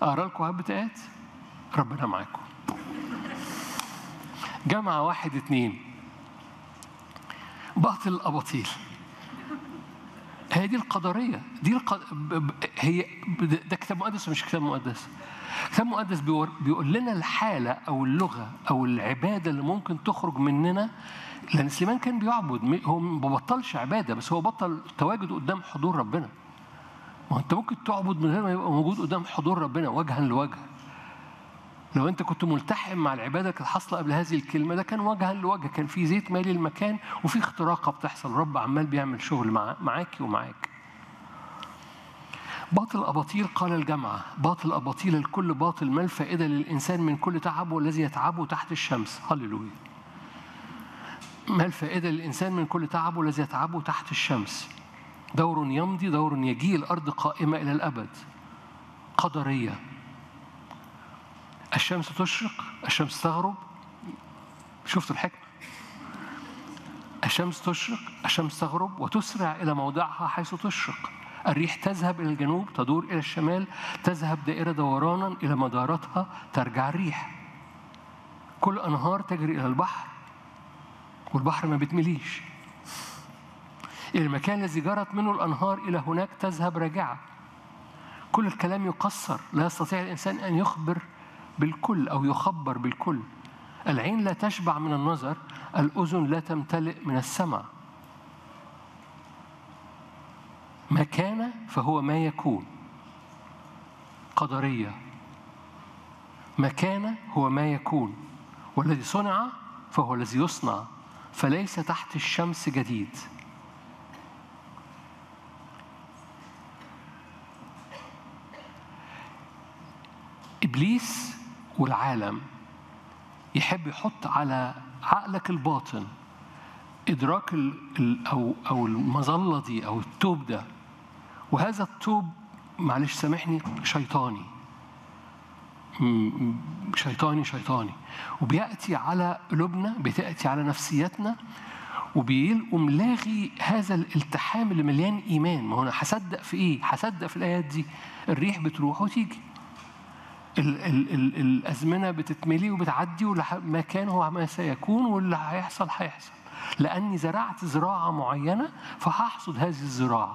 اقرا لكم هبة آيات ربنا معاكم جامعة واحد اتنين باطل الأباطيل هي دي القدرية دي الق... ب- ب- هي ب- ده كتاب مقدس ومش كتاب مقدس كتاب مقدس بيور... بيقول لنا الحالة أو اللغة أو العبادة اللي ممكن تخرج مننا لأن سليمان كان بيعبد م- هو ما بطلش عبادة بس هو بطل تواجد قدام حضور ربنا ما هو أنت ممكن تعبد من غير ما يبقى موجود قدام حضور ربنا وجها لوجه لو انت كنت ملتحم مع العباده اللي كانت حاصله قبل هذه الكلمه ده كان وجها لوجه كان في زيت مالي المكان وفي اختراقه بتحصل رب عمال بيعمل شغل مع معاكي ومعاك باطل أباطيل قال الجمعة باطل أباطيل الكل باطل ما الفائدة للإنسان من كل تعبه الذي يتعبه تحت الشمس هللويا ما الفائدة للإنسان من كل تعبه الذي يتعبه تحت الشمس دور يمضي دور يجي الأرض قائمة إلى الأبد قدرية الشمس تشرق الشمس تغرب شفتوا الحكمة الشمس تشرق الشمس تغرب وتسرع إلى موضعها حيث تشرق الريح تذهب إلى الجنوب تدور إلى الشمال تذهب دائرة دورانا إلى مدارتها ترجع الريح كل أنهار تجري إلى البحر والبحر ما بتمليش إلى المكان الذي جرت منه الأنهار إلى هناك تذهب راجعة كل الكلام يقصر لا يستطيع الإنسان أن يخبر بالكل أو يخبر بالكل العين لا تشبع من النظر الأذن لا تمتلئ من السمع ما كان فهو ما يكون قدرية ما كان هو ما يكون والذي صنع فهو الذي يصنع فليس تحت الشمس جديد ابليس والعالم يحب يحط على عقلك الباطن ادراك ال ال او او المظله دي او التوب ده وهذا التوب معلش سامحني شيطاني م- م- شيطاني شيطاني وبياتي على قلوبنا بتاتي على نفسيتنا وبيقوم لاغي هذا الالتحام اللي مليان ايمان ما هو انا هصدق في ايه؟ هصدق في الايات دي الريح بتروح وتيجي ال ال ال الازمنه بتتملي وبتعدي وما كان هو ما سيكون واللي هيحصل هيحصل لاني زرعت زراعه معينه فهحصد هذه الزراعه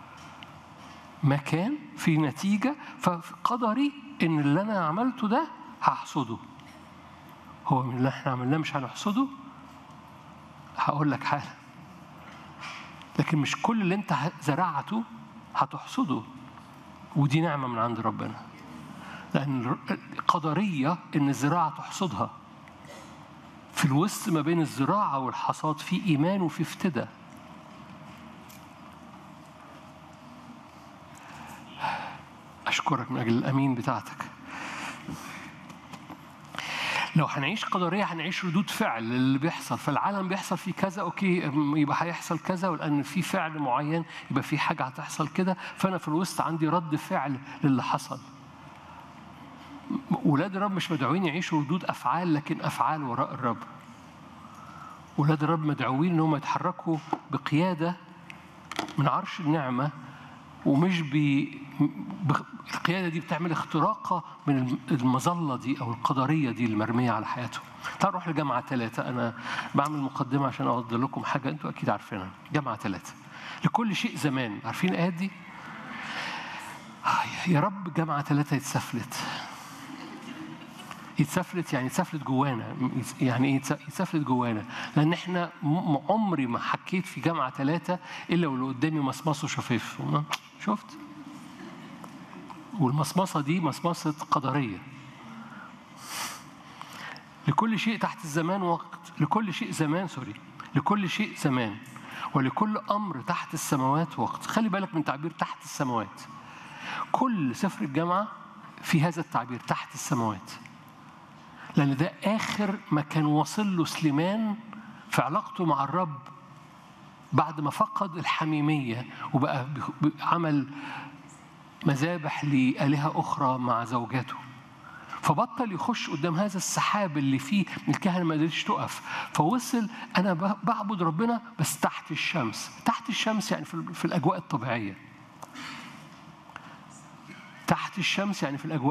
مكان في نتيجه فقدري ان اللي انا عملته ده هحصده هو من اللي احنا عملناه مش هنحصده هقول لك حاجه لكن مش كل اللي انت زرعته هتحصده ودي نعمه من عند ربنا لأن قدرية إن الزراعة تحصدها في الوسط ما بين الزراعة والحصاد في إيمان وفي افتداء أشكرك من أجل الأمين بتاعتك لو هنعيش قدرية هنعيش ردود فعل اللي بيحصل فالعالم بيحصل فيه كذا أوكي يبقى هيحصل كذا ولأن في فعل معين يبقى في حاجة هتحصل كده فأنا في الوسط عندي رد فعل للي حصل ولاد الرب مش مدعوين يعيشوا ردود افعال لكن افعال وراء الرب ولاد الرب مدعوين انهم يتحركوا بقياده من عرش النعمه ومش ب القياده دي بتعمل اختراقه من المظله دي او القدريه دي المرميه على حياتهم. تعالوا نروح لجامعه ثلاثه انا بعمل مقدمه عشان اوضح لكم حاجه انتوا اكيد عارفينها. جامعه ثلاثه. لكل شيء زمان، عارفين الايات دي؟ يا رب جامعه ثلاثه يتسفلت. يتسفلت يعني يتسفلت جوانا يعني ايه يتسفلت جوانا لان احنا عمري ما حكيت في جامعه ثلاثه الا واللي قدامي مصمصه شفاف شفت والمصمصه دي مصمصه قدريه لكل شيء تحت الزمان وقت لكل شيء زمان سوري لكل شيء زمان ولكل امر تحت السماوات وقت خلي بالك من تعبير تحت السماوات كل سفر الجامعه في هذا التعبير تحت السماوات لأن ده آخر ما كان واصل له سليمان في علاقته مع الرب بعد ما فقد الحميمية وبقى عمل مذابح لآلهة أخرى مع زوجاته فبطل يخش قدام هذا السحاب اللي فيه الكهنة ما قدرتش تقف فوصل أنا بعبد ربنا بس تحت الشمس تحت الشمس يعني في الأجواء الطبيعية تحت الشمس يعني في الأجواء